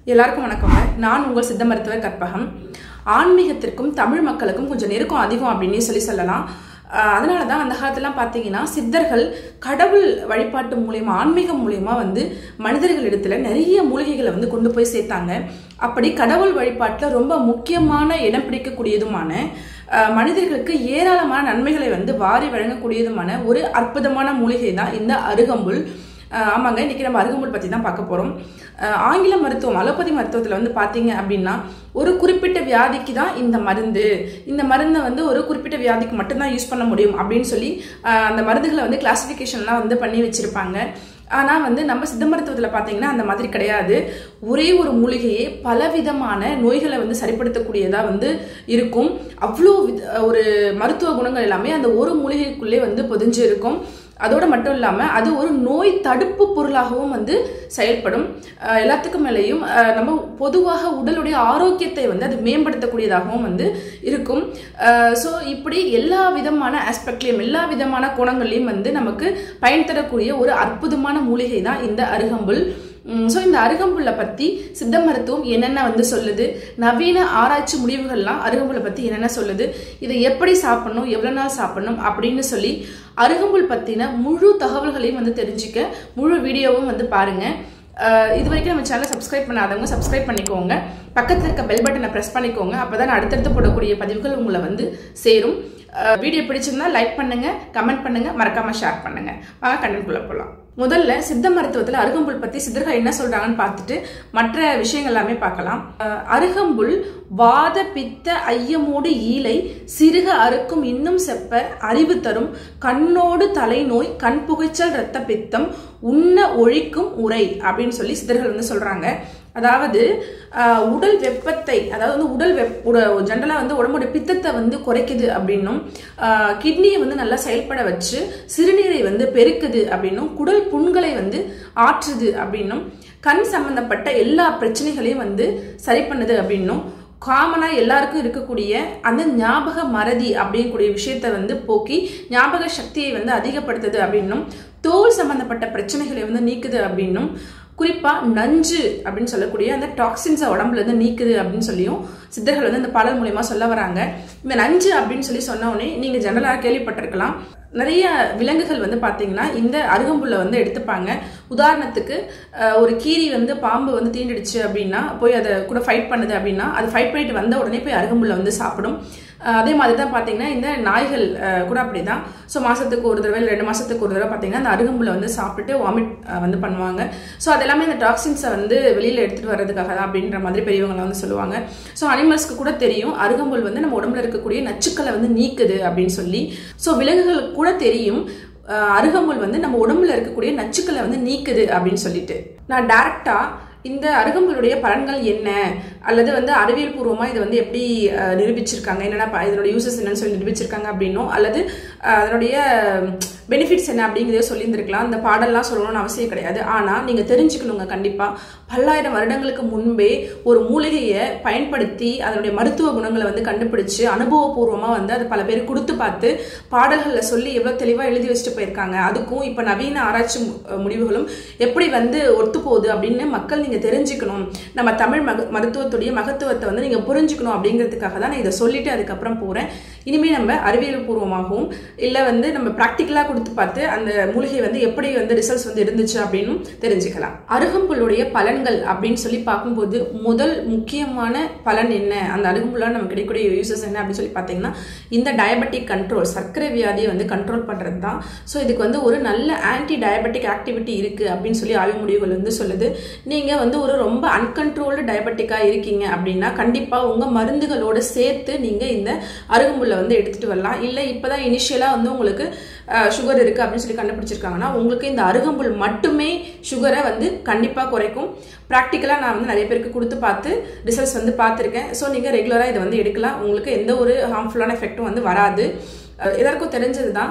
எல்லாருக்கும் வணக்கங்க நான் உங்கள் சித்த மருத்துவர் கற்பகம் ஆன்மீகத்திற்கும் தமிழ் மக்களுக்கும் கொஞ்சம் நெருக்கம் அதிகம் அப்படின்னே சொல்லி சொல்லலாம் ஆஹ் அதனால தான் அந்த காலத்துலாம் பார்த்தீங்கன்னா சித்தர்கள் கடவுள் வழிபாட்டு மூலியமா ஆன்மீகம் மூலியமா வந்து மனிதர்களிடத்துல நிறைய மூலிகைகளை வந்து கொண்டு போய் சேர்த்தாங்க அப்படி கடவுள் வழிபாட்டில் ரொம்ப முக்கியமான இடம் பிடிக்கக்கூடியதுமான ஆஹ் மனிதர்களுக்கு ஏராளமான நன்மைகளை வந்து வாரி வழங்கக்கூடியதுமான ஒரு அற்புதமான மூலிகை தான் இந்த அருகம்புல் ஆஹ் ஆமாங்க இன்னைக்கு நம்ம அருகம்புல் பற்றி தான் பார்க்க போகிறோம் ஆங்கில மருத்துவம் அலோபதி மருத்துவத்தில் வந்து பார்த்தீங்க அப்படின்னா ஒரு குறிப்பிட்ட வியாதிக்கு தான் இந்த மருந்து இந்த மருந்தை வந்து ஒரு குறிப்பிட்ட வியாதிக்கு மட்டும்தான் யூஸ் பண்ண முடியும் அப்படின்னு சொல்லி ஆஹ் அந்த மருந்துகளை வந்து கிளாசிஃபிகேஷன்லாம் வந்து பண்ணி வச்சுருப்பாங்க ஆனால் வந்து நம்ம சித்த மருத்துவத்தில் பார்த்தீங்கன்னா அந்த மாதிரி கிடையாது ஒரே ஒரு மூலிகையே பலவிதமான நோய்களை வந்து சரிப்படுத்தக்கூடியதாக வந்து இருக்கும் அவ்வளோ வித- ஒரு மருத்துவ குணங்கள் எல்லாமே அந்த ஒரு மூலிகைக்குள்ளே வந்து பொதிஞ்சு இருக்கும் அதோட மட்டும் இல்லாமல் அது ஒரு நோய் தடுப்பு பொருளாகவும் வந்து செயல்படும் அஹ் எல்லாத்துக்கும் மேலேயும் அஹ் நம்ம பொதுவாக உடலுடைய ஆரோக்கியத்தை வந்து அது மேம்படுத்தக்கூடியதாகவும் வந்து இருக்கும் ஸோ இப்படி எல்லா விதமான ஆஸ்பெக்ட்லையும் எல்லா விதமான கோணங்கள்லையும் வந்து நமக்கு பயன் தரக்கூடிய ஒரு அற்புதமான மூலிகை தான் இந்த அருகம்புல் ஸோ இந்த அருகம்புல்லை பற்றி சித்த மருத்துவம் என்னென்ன வந்து சொல்லுது நவீன ஆராய்ச்சி முடிவுகள்லாம் அருகம்புல்லை பற்றி என்னென்ன சொல்லுது இதை எப்படி சாப்பிடணும் எவ்வளோ நாள் சாப்பிடணும் அப்படின்னு சொல்லி அருகம்புல் பற்றின முழு தகவல்களையும் வந்து தெரிஞ்சுக்க முழு வீடியோவும் வந்து பாருங்கள் அஹ் இது வரைக்கும் நம்ம சேனலை சப்ஸ்கிரைப் பண்ணாதவங்க சப்ஸ்கிரைப் பண்ணிக்கோங்க பக்கத்தில் இருக்க பெல் பட்டனை ப்ரெஸ் பண்ணிக்கோங்க அப்போ தான் அடுத்தடுத்து போடக்கூடிய பதிவுகள் உங்களை வந்து சேரும் வீடியோ பிடிச்சிருந்தா லைக் பண்ணுங்க கமெண்ட் பண்ணுங்க மறக்காம ஷேர் பண்ணுங்க வாங்க கண்டென்ட்குள்ள போகலாம் முதல்ல சித்த மருத்துவத்தில் அருகம்புல் பற்றி சித்தர்கள் என்ன சொல்றாங்கன்னு பார்த்துட்டு மற்ற விஷயங்கள் எல்லாமே பார்க்கலாம் அஹ் அருகம்புல் வாத பித்த ஐயமோடு ஈலை சிறுக அறுக்கும் இன்னும் செப்ப அறிவு தரும் கண்ணோடு தலைநோய் கண் புகைச்சல் இரத்த பித்தம் உண்ண ஒழிக்கும் உரை அப்படின்னு சொல்லி சித்தர்கள் வந்து சொல்றாங்க அதாவது ஆஹ், உடல் வெப்பத்தை அதாவது வந்து உடல் வெப் ஜென்ரலாக வந்து உடம்புடைய பித்தத்தை வந்து குறைக்குது அப்படின்னும் கிட்னியை வந்து நல்லா செயல்பட வச்சு சிறுநீரை வந்து பெருக்குது அப்படின்னும் குடல் புண்களை வந்து ஆற்றுது அப்படின்னும் கண் சம்பந்தப்பட்ட எல்லா பிரச்சனைகளையும் வந்து சரி பண்ணுது அப்படின்னும் காமனாக எல்லாருக்கும் இருக்கக்கூடிய அந்த ஞாபக மறதி அப்படிங்கக்கூடிய விஷயத்தை வந்து போக்கி ஞாபக சக்தியை வந்து அதிகப்படுத்துது அப்படின்னும் தோல் சம்பந்தப்பட்ட பிரச்சனைகளை வந்து நீக்குது அப்படின்னும் குறிப்பா நஞ்சு அப்படின்னு சொல்லக்கூடிய அந்த டாக்ஸின்ஸை உடம்புல இருந்து நீக்குது அப்படின்னு சொல்லியும் சித்தர்கள் வந்து இந்த பாடல் மூலியமா சொல்ல வராங்க இந்த நஞ்சு அப்படின்னு சொல்லி சொன்ன உடனே நீங்க ஜெனரலாக கேள்விப்பட்டிருக்கலாம் நிறைய விலங்குகள் வந்து பாத்தீங்கன்னா இந்த அருகம்புல்லை வந்து எடுத்துப்பாங்க உதாரணத்துக்கு அஹ், ஒரு கீரி வந்து பாம்பு வந்து தீண்டிடுச்சு அப்படின்னா போய் அதை கூட ஃபைட் பண்ணுது அப்படின்னா அது ஃபைட் பண்ணிட்டு வந்த உடனே போய் அருகம்புல்லை வந்து சாப்பிடும் அஹ், அதே மாதிரி தான் பார்த்தீங்கன்னா இந்த நாய்கள் அஹ், கூட அப்படி தான் ஸோ மாதத்துக்கு ஒரு தடவை இல்லை ரெண்டு மாதத்துக்கு ஒரு தடவை பார்த்தீங்கன்னா அந்த அருகம்புல்லை வந்து சாப்பிட்டுட்டு வாமிட் வந்து பண்ணுவாங்க ஸோ அதெல்லாமே இந்த டாக்ஸின்ஸை வந்து வெளியில் எடுத்துகிட்டு வர்றதுக்காக தான் அப்படின்ற மாதிரி பெரியவங்க வந்து சொல்லுவாங்க ஸோ அனிமல்ஸ்க்கு கூட தெரியும் அருகம்புல் வந்து நம்ம உடம்புல இருக்கக்கூடிய நச்சுக்களை வந்து நீக்குது அப்படின்னு சொல்லி ஸோ விலங்குகளுக்கு கூட தெரியும் அஹ், அருகம்புல் வந்து நம்ம உடம்புல இருக்கக்கூடிய நச்சுக்களை வந்து நீக்குது அப்படின்னு சொல்லிட்டு நான் டேரக்டா இந்த அருகம்புல்லுடைய பலன்கள் என்ன அல்லது வந்து அறிவியல் பூர்வமா இதை வந்து எப்படி அஹ், நிரூபிச்சிருக்காங்க என்னென்ன ப- இதனோட யூசஸ் என்னன்னு சொல்லி நிரூபிச்சிருக்காங்க அப்படின்னும் அல்லது அஹ், அதனுடைய பெனிஃபிட்ஸ் என்ன அப்படிங்கிறதே சொல்லியிருந்திருக்கலாம் இந்த பாடல்லாம் சொல்லணும்னு அவசியம் கிடையாது ஆனால் நீங்கள் தெரிஞ்சுக்கணுங்க கண்டிப்பாக பல்லாயிரம் வருடங்களுக்கு முன்பே ஒரு மூலிகையை பயன்படுத்தி அதனுடைய மருத்துவ குணங்களை வந்து கண்டுபிடிச்சு அனுபவபூர்வமாக வந்து அது பல பேர் கொடுத்து பார்த்து பாடல்களில் சொல்லி எவ்வளோ தெளிவாக எழுதி வச்சுட்டு போயிருக்காங்க அதுக்கும் இப்போ நவீன ஆராய்ச்சி மு- முடிவுகளும் எப்படி வந்து ஒத்து போகுது அப்படின்னு மக்கள் நீங்கள் தெரிஞ்சுக்கணும் நம்ம தமிழ் மக மருத்துவத்துடைய மகத்துவத்தை வந்து நீங்கள் புரிஞ்சுக்கணும் அப்படிங்கிறதுக்காக தான் நான் இதை சொல்லிட்டு அதுக்கப்புறம் போகிறேன் இனிமேல் நம்ம அறிவியல் பூர்வமாகவும் இல்லை வந்து நம்ம ப்ராக்டிக்கலாக கொடுத்து பார்த்து அந்த மூலிகை வந்து எப்படி வந்து ரிசல்ட்ஸ் வந்து இருந்துச்சு அப்படின்னு தெரிஞ்சுக்கலாம் அருகம்புல்லுடைய பலன்கள் அப்படின்னு சொல்லி பார்க்கும்போது முதல் முக்கியமான பலன் என்ன அந்த அருகம்புல்லால் நமக்கு கிடைக்கக்கூடிய யூசஸ் என்ன அப்படின்னு சொல்லி பார்த்தீங்கன்னா இந்த டயபெட்டிக் கண்ட்ரோல் சர்க்கரை வியாதியை வந்து கண்ட்ரோல் பண்ணுறது தான் ஸோ இதுக்கு வந்து ஒரு நல்ல ஆன்டி டயபெட்டிக் ஆக்டிவிட்டி இருக்குது அப்படின்னு சொல்லி ஆய்வு முடிவுகள் வந்து சொல்லுது நீங்கள் வந்து ஒரு ரொம்ப அன்கண்ட்ரோல்டு டயபெட்டிக்காக இருக்கீங்க அப்படின்னா கண்டிப்பாக உங்கள் மருந்துகளோட சேர்த்து நீங்கள் இந்த அருகம்புல்லை வந்து எடுத்துகிட்டு வரலாம் இல்லை இப்போ தான் இனிஷியலாக வந்து உங்களுக்கு சுகர் இருக்குது அப்படின்னு சொல்லி கண்டுபிடிச்சிருக்காங்கன்னா உங்களுக்கு இந்த அருகம்புல் மட்டுமே சுகரை வந்து கண்டிப்பாக குறைக்கும் ப்ராக்டிக்கலாக நான் வந்து நிறைய பேருக்கு கொடுத்து பார்த்து ரிசல்ட்ஸ் வந்து பார்த்துருக்கேன் ஸோ நீங்கள் ரெகுலராக இதை வந்து எடுக்கலாம் உங்களுக்கு எந்த ஒரு ஹார்ம்ஃபுல்லான எஃபெக்ட்டும் வந்து வராது அஹ் எல்லாருக்கும் தெரிஞ்சது தான்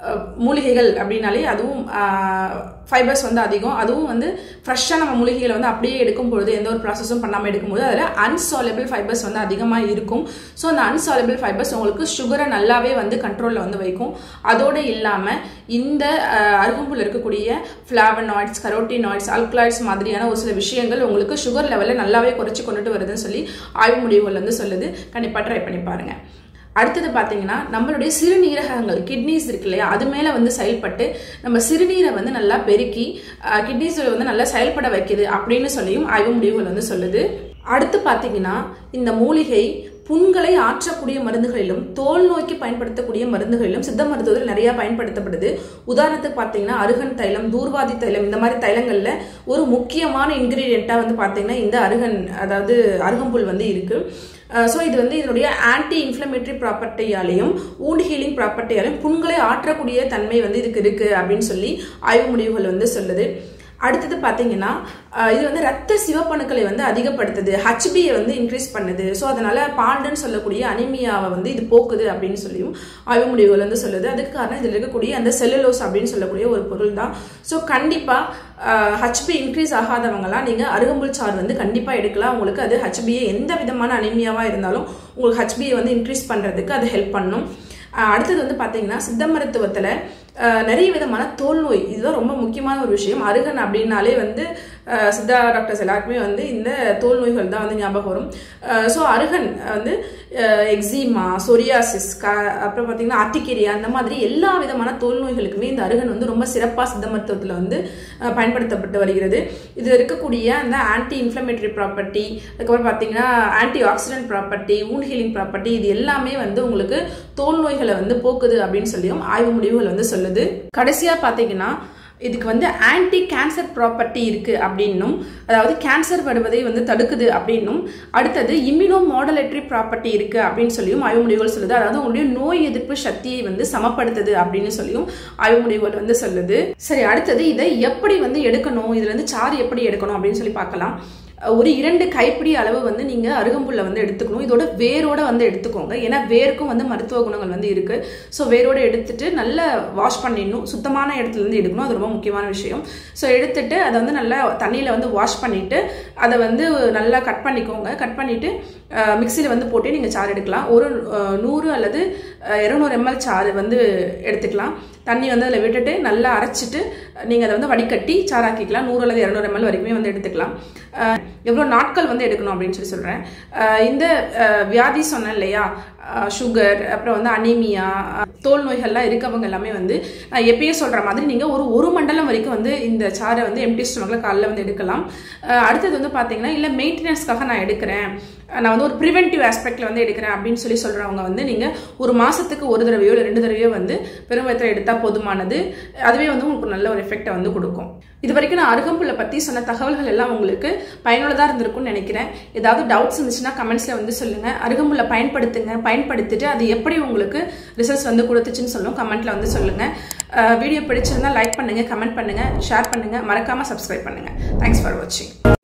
அஹ், மூலிகைகள் அப்படின்னாலே அதுவும் ஃபைபர்ஸ் வந்து அதிகம் அதுவும் வந்து ஃப்ரெஷ்ஷாக நம்ம மூலிகைகளை வந்து அப்படியே எடுக்கும் பொழுது எந்த ஒரு ப்ராசஸும் பண்ணாமல் எடுக்கும்போது அதில் அன்சாலபிள் ஃபைபர்ஸ் வந்து அதிகமாக இருக்கும் ஸோ அந்த அன்சாலபிள் ஃபைபர்ஸ் உங்களுக்கு சுகரை நல்லாவே வந்து கண்ட்ரோலில் வந்து வைக்கும் அதோடு இல்லாமல் இந்த அஹ், அருகம்புல் இருக்கக்கூடிய ஃப்ளாவனாய்ட்ஸ் கரோட்டினாய்ட்ஸ் அல்கலாய்ட்ஸ் மாதிரியான ஒரு சில விஷயங்கள் உங்களுக்கு சுகர் லெவலில் நல்லாவே குறைச்சி கொண்டுட்டு வருதுன்னு சொல்லி ஆய்வு முடிவுகள் வந்து சொல்லுது கண்டிப்பாக ட்ரை பண்ணி பாருங்கள் அடுத்தது பார்த்தீங்கன்னா நம்மளுடைய சிறுநீரகங்கள் கிட்னிஸ் இருக்கு இல்லையா அது மேலே வந்து செயல்பட்டு நம்ம சிறுநீரை வந்து நல்லா பெருக்கி கிட்னிஸ் வந்து நல்லா செயல்பட வைக்குது அப்படின்னு சொல்லியும் ஆய்வு முடிவுகள் வந்து சொல்லுது அடுத்து பார்த்தீங்கன்னா இந்த மூலிகை புண்களை ஆற்றக்கூடிய மருந்துகளிலும் தோல் நோய்க்கு பயன்படுத்தக்கூடிய மருந்துகளிலும் சித்த மருத்துவத்தில் நிறைய பயன்படுத்தப்படுது உதாரணத்துக்கு பார்த்தீங்கன்னா அருகன் தைலம் தூர்வாதி தைலம் இந்த மாதிரி தைலங்களில் ஒரு முக்கியமான இன்கிரீடியண்ட்டாக வந்து பார்த்தீங்கன்னா இந்த அருகன் அதாவது அருகம்புல் வந்து இருக்கு ஸோ இது வந்து இதனுடைய ஆன்டி இன்ஃப்ளமேட்டரி ப்ராப்பர்ட்டியாலையும் ஊண்ட் ஹீலிங் ப்ராப்பர்ட்டியாலையும் புண்களை ஆற்றக்கூடிய தன்மை வந்து இதுக்கு இருக்கு அப்படின்னு சொல்லி ஆய்வு முடிவுகள் வந்து சொல்லுது அடுத்தது பார்த்தீங்கன்னா அஹ், இது வந்து ரத்த சிவப்பணுக்களை வந்து அதிகப்படுத்துது ஹச்பியை வந்து இன்க்ரீஸ் பண்ணுது ஸோ அதனால பாண்டுன்னு சொல்லக்கூடிய அனிமியாவை வந்து இது போக்குது அப்படின்னு சொல்லியும் ஆய்வு முடிவுகள் வந்து சொல்லுது அதுக்கு காரணம் இதில் இருக்கக்கூடிய அந்த செல்லுலோஸ் அப்படின்னு சொல்லக்கூடிய ஒரு பொருள் தான் ஸோ கண்டிப்பாக ஹச்பி இன்க்ரீஸ் ஆகாதவங்கலாம் நீங்கள் அருகம்புல் சாறு வந்து கண்டிப்பாக எடுக்கலாம் உங்களுக்கு அது ஹச்பியை எந்த விதமான அனிமியாவாக இருந்தாலும் உங்களுக்கு ஹச்பியை வந்து இன்க்ரீஸ் பண்ணுறதுக்கு அது ஹெல்ப் பண்ணும் அஹ் அடுத்தது வந்து பார்த்தீங்கன்னா சித்த மருத்துவத்தில் அஹ் நிறைய விதமான தோல் நோய் இதுதான் ரொம்ப முக்கியமான ஒரு விஷயம் அருகன் அப்படின்னாலே வந்து அஹ் சித்தா டாக்டர்ஸ் எல்லாருக்குமே வந்து இந்த தோல் நோய்கள் தான் வந்து ஞாபகம் வரும் ஸோ அருகன் வந்து எக்ஸிமா சொரியாசிஸ் க அப்புறம் பார்த்தீங்கன்னா அட்டிக்கேரியா அந்த மாதிரி எல்லா விதமான தோல் நோய்களுக்குமே இந்த அருகன் வந்து ரொம்ப சிறப்பாக சித்த மருத்துவத்தில் வந்து அஹ் பயன்படுத்தப்பட்டு வருகிறது இது இருக்கக்கூடிய அந்த ஆன்டி இன்ஃப்ளமேட்டரி ப்ராப்பர்ட்டி அதுக்கப்புறம் பார்த்தீங்கன்னா antioxidant property wound healing property இது எல்லாமே வந்து உங்களுக்கு தோல் நோய்களை வந்து போக்குது அப்படின்னு சொல்லியும் ஆய்வு முடிவுகள் வந்து சொல்லுது கடைசியாக பார்த்தீங்கன்னா இதுக்கு வந்து ஆன்டி கேன்சர் ப்ராப்பர்ட்டி இருக்கு அப்படின்னும் அதாவது கேன்சர் வருவதை வந்து தடுக்குது அப்படின்னும் அடுத்தது இம்யூனோ மாடலேட்டரி ப்ராப்பர்ட்டி இருக்கு அப்படின்னு சொல்லியும் ஆய்வு முடிவுகள் சொல்லுது அதாவது உங்களுடைய நோய் எதிர்ப்பு சக்தியை வந்து சமப்படுத்துது அப்படின்னு சொல்லியும் ஆய்வு முடிவுகள் வந்து சொல்லுது சரி அடுத்தது இதை எப்படி வந்து எடுக்கணும் இதுல இருந்து சாறு எப்படி எடுக்கணும் அப்படின்னு சொல்லி பார்க்கலாம் ஒரு இரண்டு கைப்பிடி அளவு வந்து நீங்க அருகம்புல்ல வந்து எடுத்துக்கணும் இதோட வேரோட வந்து எடுத்துக்கோங்க ஏன்னா வேருக்கும் வந்து மருத்துவ குணங்கள் வந்து இருக்கு ஸோ வேரோட எடுத்துட்டு நல்லா வாஷ் பண்ணிடணும் சுத்தமான இடத்துல இருந்து எடுக்கணும் அது ரொம்ப முக்கியமான விஷயம் ஸோ எடுத்துட்டு அதை வந்து நல்லா தண்ணியில வந்து வாஷ் பண்ணிட்டு அதை வந்து நல்லா கட் பண்ணிக்கோங்க கட் பண்ணிட்டு மிக்சியில் வந்து போட்டு நீங்கள் சாறு எடுக்கலாம் ஒரு அஹ், நூறு அல்லது இரநூறு எம்எல் சாறு வந்து எடுத்துக்கலாம் தண்ணி வந்து அதில் விட்டுட்டு நல்லா அரைச்சிட்டு நீங்கள் அதை வந்து வடிகட்டி சாறாக்கிக்கலாம் நூறு அல்லது இரநூறு எம்எல் வரைக்குமே வந்து எடுத்துக்கலாம் அஹ், எவ்வளோ நாட்கள் வந்து எடுக்கணும் அப்படின்னு சொல்லி சொல்கிறேன் இந்த அஹ், வியாதி சொன்னேன் இல்லையா சுகர் அப்புறம் வந்து அனீமியா தோல் நோய்கள்லாம் இருக்கவங்க எல்லாமே வந்து நான் எப்பயே சொல்கிற மாதிரி நீங்கள் ஒரு ஒரு மண்டலம் வரைக்கும் வந்து இந்த சாறை வந்து எம்டி ஸ்டொமக்கில் காலைல வந்து எடுக்கலாம் அஹ், அடுத்தது வந்து பார்த்தீங்கன்னா இல்லை மெயின்டெனன்ஸ்க்காக நான் எடுக்கிறேன் நான் வந்து ஒரு ப்ரிவென்டிவ் ஆஸ்பெக்ட்ல வந்து எடுக்கிறேன் அப்படின்னு சொல்லி சொல்றவங்க வந்து நீங்க ஒரு மாசத்துக்கு ஒரு தடவையோ இல்லை ரெண்டு தடவையோ வந்து பெருமயத்தில் எடுத்தா போதுமானது அதுவே வந்து உங்களுக்கு நல்ல ஒரு எஃபெக்டை வந்து கொடுக்கும் இது வரைக்கும் நான் அருகம்புல்லை பத்தி சொன்ன தகவல்கள் எல்லாம் உங்களுக்கு பயனுள்ளதா இருந்திருக்கும்னு நினைக்கிறேன் ஏதாவது டவுட்ஸ் இருந்துச்சுன்னா கமெண்ட்ஸ்ல வந்து சொல்லுங்க அருகம்புல்லை பயன்படுத்துங்க பயன்படுத்திட்டு அது எப்படி உங்களுக்கு ரிசல்ட்ஸ் வந்து கொடுத்துச்சுன்னு சொல்லும் கமெண்ட்ல வந்து சொல்லுங்க வீடியோ பிடிச்சிருந்தா லைக் பண்ணுங்க கமெண்ட் பண்ணுங்க ஷேர் பண்ணுங்க மறக்காம சப்ஸ்கிரைப் பண்ணுங்க தேங்க்ஸ் ஃபார் வாட்சிங்